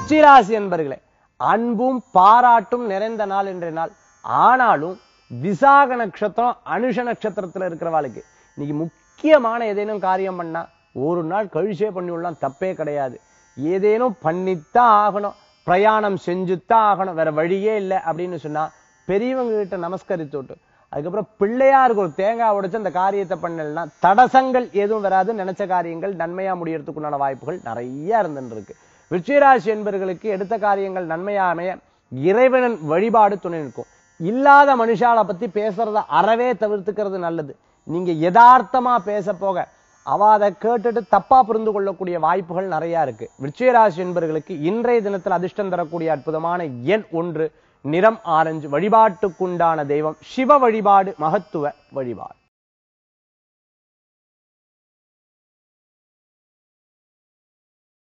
விருச்சிராசி என்பர்களே அன்பும் பாராட்டும் நிறைந்த நாள் இன்றைய நாள் ஆனாலும் விசாக நட்சத்திரம் அனுஷ நட்சத்திரத்துல இருக்கிறவாளுக்கு இன்னைக்கு முக்கியமான ஏதேனும் காரியம் பண்ணா ஒரு நாள் கழிச்சே பண்ணி விடலாம் தப்பே கிடையாது ஏதேனும் பண்ணித்தான் ஆகணும் பிரயாணம் செஞ்சுத்தான் ஆகணும் வேற வழியே இல்லை அப்படின்னு சொன்னா பெரியவங்க கிட்ட நமஸ்கரித்து விட்டு அதுக்கப்புறம் பிள்ளையாருக்கு ஒரு தேங்காய் உடைச்சு அந்த காரியத்தை பண்ணலன்னா தடசங்கள் எதுவும் வராது நினைச்ச காரியங்கள் நன்மையா முடியறதுக்குண்டான வாய்ப்புகள் நிறைய இருந்துட்டு இருக்கு விருச்சிகராசி என்பவர்களுக்கு எடுத்த காரியங்கள் நன்மையா அமைய இறைவனின் வழிபாடு துணை நிற்கும் இல்லாத மனுஷால பத்தி பேசுறத அறவே தவிர்த்துக்கிறது நல்லது நீங்க யதார்த்தமா பேச போக அவ அதை கேட்டுட்டு தப்பா புரிந்து கொள்ளக்கூடிய வாய்ப்புகள் நிறைய இருக்கு விருச்சிகராசி என்பவர்களுக்கு இன்றைய தினத்தில் அதிர்ஷ்டம் தரக்கூடிய அற்புதமான எண் ஒன்று நிறம் ஆரஞ்சு வழிபாட்டுக்குண்டான தெய்வம் சிவ வழிபாடு மகத்துவ வழிபாடு